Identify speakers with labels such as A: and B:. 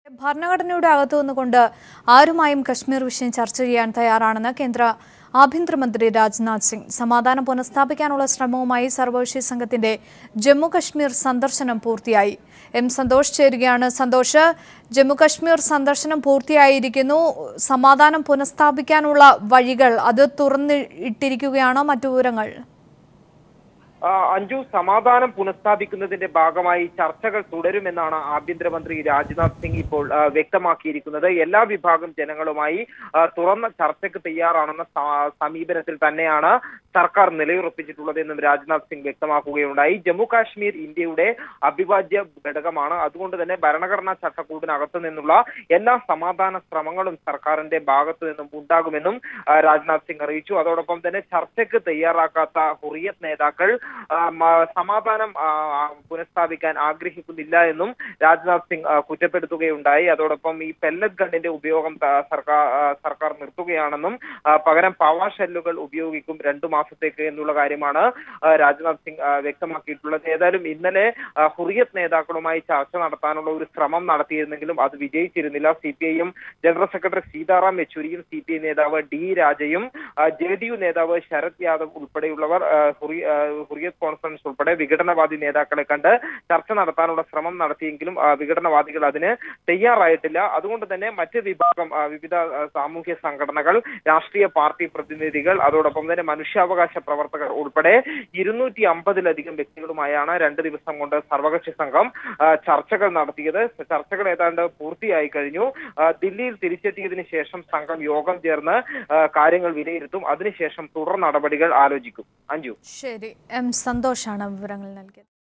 A: ഭരണഘടനയുടെ അകത്തു നിന്നുകൊണ്ട് ആരുമായും കശ്മീർ വിഷയം ചർച്ച ചെയ്യാൻ തയ്യാറാണെന്ന് കേന്ദ്ര ആഭ്യന്തരമന്ത്രി രാജ്നാഥ് സിംഗ് സമാധാനം പുനഃസ്ഥാപിക്കാനുള്ള ശ്രമവുമായി സർവകക്ഷി സംഘത്തിന്റെ ജമ്മു കശ്മീർ സന്ദർശനം പൂർത്തിയായി എം സന്തോഷ് ചേരുകയാണ് സന്തോഷ് ജമ്മു കശ്മീർ സന്ദർശനം പൂർത്തിയായിരിക്കുന്നു സമാധാനം പുനഃസ്ഥാപിക്കാനുള്ള വഴികൾ അത് തുറന്നിട്ടിരിക്കുകയാണോ മറ്റു വിവരങ്ങൾ
B: ആ, അഞ്ജു സമാധാനം പുനഃസ്ഥാപിക്കുന്നതിന്റെ ഭാഗമായി ചർച്ചകൾ തുടരുമെന്നാണ് ആഭ്യന്തരമന്ത്രി രാജ്നാഥ് സിംഗ് ഇപ്പോൾ ആ, വ്യക്തമാക്കിയിരിക്കുന്നത് എല്ലാ വിഭാഗം ജനങ്ങളുമായി ആ, തുറന്ന ചർച്ചയ്ക്ക് തയ്യാറാണെന്ന സ- സമീപനത്തിൽ തന്നെയാണ് സർക്കാർ നിലയുറപ്പിച്ചിട്ടുള്ളതെന്നും രാജ്നാഥ് സിംഗ് വ്യക്തമാക്കുകയുണ്ടായി ജമ്മു കാശ്മീർ ഇന്ത്യയുടെ അവിഭാജ്യ ഘടകമാണ് അതുകൊണ്ട് തന്നെ ഭരണഘടനാ ചട്ടക്കൂടിനകത്തു നിന്നുള്ള എല്ലാ സമാധാന ശ്രമങ്ങളും സർക്കാരിന്റെ ഭാഗത്തു നിന്നും ഉണ്ടാകുമെന്നും ആ, രാജ്നാഥ് സിംഗ് അറിയിച്ചു അതോടൊപ്പം തന്നെ ചർച്ചയ്ക്ക് തയ്യാറാക്കാത്ത ഹുറിയത്ത് നേതാക്കൾ ആ, മ- സമാധാനം ആ, ആ, പുനഃസ്ഥാപിക്കാൻ ആഗ്രഹിക്കുന്നില്ല എന്നും രാജ്നാഥ് സിംഗ് ആ, കുറ്റപ്പെടുത്തുകയുണ്ടായി അതോടൊപ്പം ഈ പെല്ലറ്റ് ഗണ്ണിന്റെ ഉപയോഗം ത- സർക്കാർ ആ, സർക്കാർ നിർത്തുകയാണെന്നും ആ, പകരം പവ ഷെല്ലുകൾ ഉപയോഗിക്കും രണ്ടു മാസത്തേക്ക് എന്നുള്ള കാര്യമാണ് ആ, രാജ്നാഥ് സിംഗ് ആ, വ്യക്തമാക്കിയിട്ടുള്ളത് ഏതായാലും ഇന്നലെ ആ, ഹുറിയത്ത് നേതാക്കളുമായി ചർച്ച നടത്താനുള്ള ഒരു ശ്രമം നടത്തിയിരുന്നെങ്കിലും അത് വിജയിച്ചിരുന്നില്ല C P I M general secretary Sitaram യെച്ചൂരിയും സി പി ഐ നേതാവ് ഡി രാജയും ജെ ഡി യു നേതാവ് ശരത് യാദവ് ഉൾപ്പെടെയുള്ളവർ ആ, ഹുറി- ആ, ഹുറിയത്ത് കോൺഫറൻസ് ഉൾപ്പെടെ വിഘടനവാദി നേതാക്കളെ കണ്ട് ചർച്ച നടത്താനുള്ള ശ്രമം നടത്തിയെങ്കിലും ആ, വിഘടനവാദികൾ അതിന് തയ്യാറായിട്ടില്ല അതുകൊണ്ട് തന്നെ മറ്റ് വിഭാഗം ആ, വിവിധ ആ, സാമൂഹ്യ സംഘടനകൾ രാഷ്ട്രീയ പാർട്ടി പ്രതിനിധികൾ അതോടൊപ്പം തന്നെ മനുഷ്യാവകാശ പ്രവർത്തകർ ഉൾപ്പെടെ ഇരുന്നൂറ്റി അമ്പതിലധികം വ്യക്തികളുമായാണ് രണ്ട് ദിവസം കൊണ്ട് സർവകക്ഷി സംഘം ആ, ചർച്ചകൾ നടത്തിയത് ചർച്ചകൾ ഏതാണ്ട് പൂർത്തിയായി കഴിഞ്ഞു ആ, ദില്ലിയിൽ തിരിച്ചെത്തിയതിനു ശേഷം സംഘം യോഗം ചേർന്ന് ആ, കാര്യങ്ങൾ വിലയിരുത്തും അതിനുശേഷം തുടർ നടപടികൾ ആലോചിക്കും അഞ്ജു
A: ശരി എം സന്തോഷാണ് വിവരങ്ങൾ നൽകിയത്